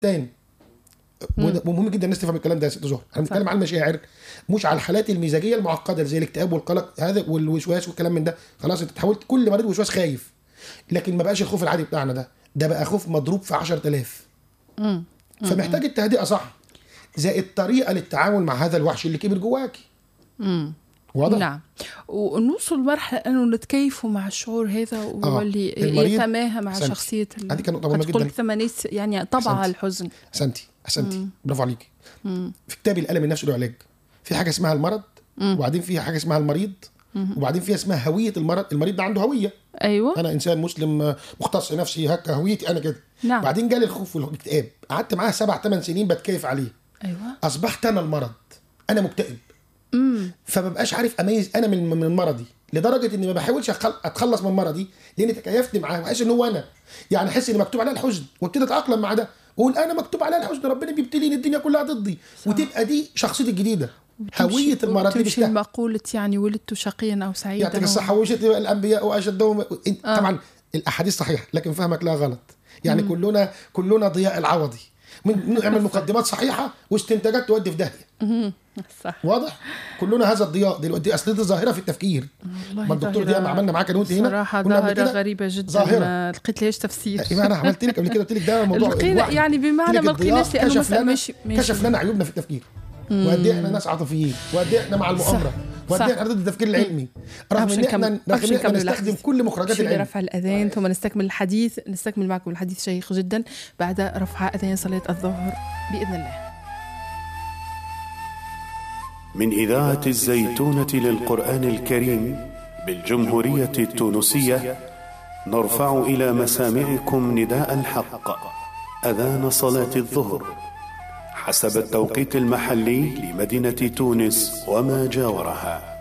تاني وده- ومهم جدا الناس تفهم الكلام ده يا ست زهر احنا بنتكلم على المشاعر مش على الحالات المزاجيه المعقده زي الاكتئاب والقلق هذا والوسواس والكلام من ده خلاص انت تحولت كل مريض وسواس خايف لكن ما بقاش الخوف العادي بتاعنا ده ده بقى خوف مضروب في 10000 فمحتاج التهدئه صح زائد طريقه للتعامل مع هذا الوحش اللي كبر جواكي واضح نعم ونوصل لمرحلة أنه نتكيفوا مع الشعور هذا ويولي المريض- يتماهى مع أحسنتي. شخصية ال- هذه كانت نقطة مهمة قد قلت جداً. ثمانية يعني طبعها أحسنتي. الحزن احسنتي احسنتي برافو عليكي في كتاب الالم النفسي له علاج في حاجه اسمها المرض وبعدين في حاجه اسمها المريض وبعدين في اسمها هويه المرض المريض ده عنده هويه أيوة انا انسان مسلم آه، مختص نفسي هكا هويتي انا كده نعم. بعدين جالي الخوف والاكتئاب قعدت معاه سبع ثمان سنين بتكيف عليه أيوة اصبحت انا المرض انا مكتئب فما بقاش عارف اميز انا من من مرضي لدرجه اني ما بحاولش أخل- اتخلص من مرضي لاني تكيفت معاه وحاسس ان هو انا يعني احس ان مكتوب عليا الحزن وابتدي اتاقلم مع ده واقول انا مكتوب عليا الحزن ربنا بيبتليني الدنيا كلها ضدي وتبقى دي شخصيتي الجديده هويه المرض دي تمشي بتاعتي مقولة يعني ولدت شقيا أو سعيدا يعطيك و- الصحة وشت الأنبياء وأشدهم آه. طبعا الأحاديث صحيحة لكن فهمك لا غلط يعني كلنا كلنا ضياء العوضي من نعمل مقدمات صحيحة واستنتاجات تودي في داهية صح واضح كلنا هذا الضياء دلوقتي أصل دي ظاهرة في التفكير والله ما الدكتور ظاهرة- دياب عملنا معاك أنا وأنت هنا صراحة قلنا قبل ظاهرة كده غريبة جدا ظاهرة. ما لقيت لهاش تفسير يبقى أنا عملت لك قبل كده قلت لك ده موضوع لقينا الوحي. يعني بمعنى قلت لك ما الضياء لقيناش لأنه كشف مثلا لنا ماشي- ماشي. كشف لنا عيوبنا في التفكير وقد ايه احنا ناس عاطفيين وقد ايه احنا مع المؤامره وقد صح. ايه احنا ضد التفكير العلمي رغم أمشي ان احنا نكمل- رغم أمشي ان احنا نكمل نستخدم الحديث. كل مخرجات شيل العلم رفع الأذان ثم نستكمل الحديث نستكمل معكم الحديث شيق جدا بعد رفع أذان صلاة الظهر بإذن الله من إذاعة الزيتونة للقرآن الكريم بالجمهورية التونسية نرفع إلى مسامعكم نداء الحق أذان صلاة الظهر حسب التوقيت المحلي لمدينة تونس وما جاورها